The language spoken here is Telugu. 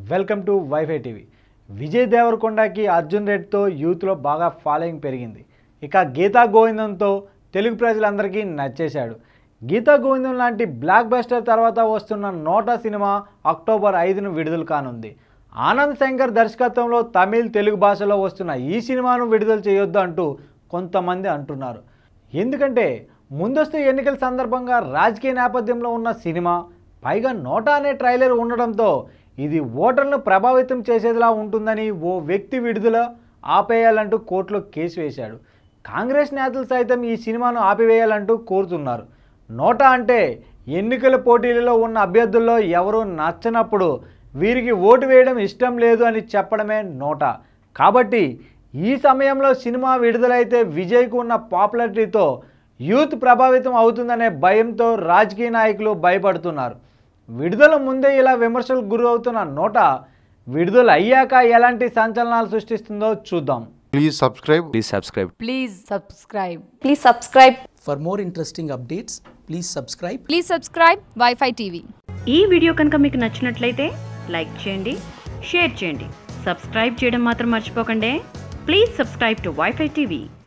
Welcome to WiFi TV Vijay దేవరకొండకి అర్జున్ రెడ్డితో యూత్లో బాగా ఫాలోయింగ్ పెరిగింది ఇక గీతా గోవిందంతో తెలుగు ప్రజలందరికీ నచ్చేశాడు గీతా గోవిందం లాంటి బ్లాక్ బస్టర్ తర్వాత వస్తున్న నోటా సినిమా అక్టోబర్ ఐదును విడుదల కానుంది ఆనంద్ శంకర్ దర్శకత్వంలో తమిళ్ తెలుగు భాషలో వస్తున్న ఈ సినిమాను విడుదల చేయొద్దు అంటూ కొంతమంది అంటున్నారు ఎందుకంటే ముందస్తు ఎన్నికల సందర్భంగా రాజకీయ నేపథ్యంలో ఉన్న సినిమా పైగా నోటా అనే ట్రైలర్ ఉండడంతో ఇది ఓటర్లను ప్రభావితం చేసేదిలా ఉంటుందని ఓ వ్యక్తి విడుదల ఆపేయాలంటూ కోర్టులో కేసు వేశాడు కాంగ్రెస్ నేతలు సైతం ఈ సినిమాను ఆపివేయాలంటూ కోరుతున్నారు నోటా అంటే ఎన్నికల పోటీలలో ఉన్న అభ్యర్థుల్లో ఎవరూ నచ్చనప్పుడు వీరికి ఓటు వేయడం ఇష్టం లేదు అని చెప్పడమే నోటా కాబట్టి ఈ సమయంలో సినిమా విడుదలైతే విజయ్కు ఉన్న పాపులారిటీతో యూత్ ప్రభావితం అవుతుందనే భయంతో రాజకీయ నాయకులు భయపడుతున్నారు విడుదల ముందే ఇలా విమర్శలకు గురి అవుతున్న నోట విడుదల అయ్యాక ఎలాంటి సంచలనాలు సృష్టిస్తుందో చూద్దాం Please subscribe. Please subscribe. Please subscribe. Please subscribe. For more interesting updates, please subscribe Please subscribe Wi-Fi TV. ఈ వీడియో కనుక మీకు నచ్చినట్లయితే లైక్ చేయండి షేర్ చేయండి సబ్స్క్రైబ్ చేయడం మాత్రం మర్చిపోకండి please subscribe to WiFi TV